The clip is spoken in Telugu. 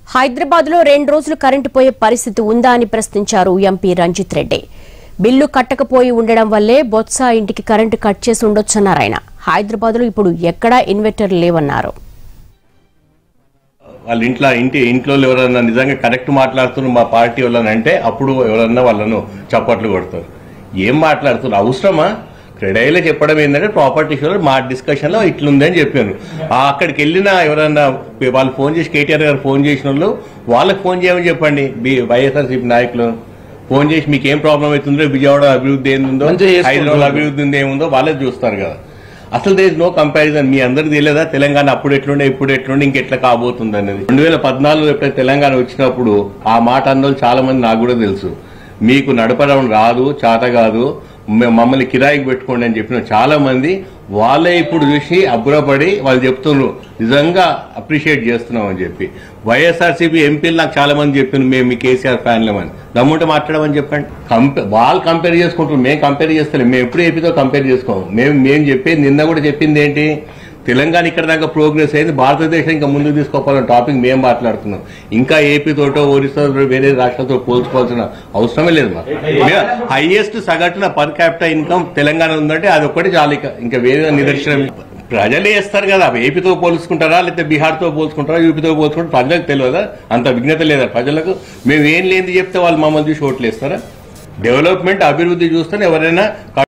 హైదరాబాద్ లో రెండు రోజులు కరెంటు పోయే పరిస్థితి ఉందా అని ప్రశ్నించారు ఎంపీ రంజిత్ రెడ్డి బిల్లు కట్టకపోయి ఉండడం వల్లే బొత్స ఇంటికి కరెంటు కట్ చేసి ఉండొచ్చన్నారు ఆయన హైదరాబాద్ లో ఇప్పుడు ఎక్కడా ఇన్వర్టర్ లేవన్నారు వాళ్ళ ఇంట్లో ఇంటి ఇంట్లో ఎవరన్నా నిజంగా కరెక్ట్ మాట్లాడుతున్నారు మా పార్టీ వాళ్ళని అంటే అప్పుడు ఎవరన్నా వాళ్ళను చప్పట్లు కొడతారు ఏం మాట్లాడుతున్నారు అవసరమా క్రెడైలో చెప్పడం ఏంటంటే ప్రాపర్టీ షోలో మా డిస్కషన్ లో ఇట్లుంది అని చెప్పాను ఆ అక్కడికి వెళ్ళిన ఎవరన్నా వాళ్ళు ఫోన్ చేసి కేటీఆర్ గారు ఫోన్ చేసిన వాళ్ళు వాళ్ళకి ఫోన్ చేయమని చెప్పండి బి వైఎస్ఆర్సీపీ నాయకులు ఫోన్ చేసి మీకు ఏం ప్రాబ్లం అవుతుందో విజయవాడ అభివృద్ధి ఏందో మంచిగా చేసుకుంటారు. హైదరాబాద్ అభివృద్ధి ఉంది ఏముందో వాళ్ళే చూస్తారు కదా అసలు దేర్ నో కంపారిజన్ మీ అందరికి తెలియదా తెలంగాణ అప్పుడు ఎట్లుండే ఇప్పుడు ఎట్లుండే ఇంకెట్లా కాబోతుంది అనేది రెండు వేల పద్నాలుగులో ఎప్పుడైతే తెలంగాణ వచ్చినప్పుడు ఆ మాట అన్నోళ్ళు చాలా మంది నాకు కూడా తెలుసు మీకు నడపడం రాదు చేత కాదు మ- మమ్మల్ని కిరాయికి పెట్టుకోండి అని చెప్పిన చాలా మంది వాళ్ళే ఇప్పుడు చూసి అబ్బురపడి వాళ్ళు చెప్తున్నారు నిజంగా అప్రిషియేట్ చేస్తున్నాం అని చెప్పి వైఎస్ఆర్సీపీ ఎంపీలు నాకు చాలా మంది చెప్పింది మేము మీ కేసీఆర్ ఫ్యాన్లమని దమ్ముంటే మాట్లాడమని చెప్పండి కంపే వాళ్ళు కంపేర్ చేసుకుంటారు మేము కంపేర్ చేస్తలేం మేము ఎప్పుడు ఏపీతో కంపేర్ చేసుకోము మేము మేము చెప్పేది నిన్న కూడా చెప్పింది ఏంటి తెలంగాణ ఇక్కడ దాకా ప్రోగ్రెస్ అయింది భారతదేశం ఇంకా ముందుకు తీసుకోవాలన్న టాపిక్ మేము మాట్లాడుతున్నాం ఇంకా ఏపీ తోటో ఒరిస్సా వేరే రాష్ట్రాలతో పోల్చుకోవాల్సిన అవసరమే లేదు మాకు హైయెస్ట్ సగటున పర్ క్యాపిటల్ ఇన్కమ్ తెలంగాణ ఉందంటే అది ఒక్కటి చాలు ఇక. ఇంకా వేరే నిదర్శనం ప్రజలే వేస్తారు కదా ఏపీతో పోల్చుకుంటారా లేకపోతే బీహార్తో పోల్చుకుంటారా యూపీతో పోల్చుకుంటారా ప్రజలకు తెలియదా అంత విజ్ఞత లేదా ప్రజలకు మేము ఏం లేనిది చెప్తే వాళ్ళు మమ్మల్ని చూసి ఓట్లు వేస్తారా డెవలప్మెంట్ అభివృద్ధి చూస్తే ఎవరైనా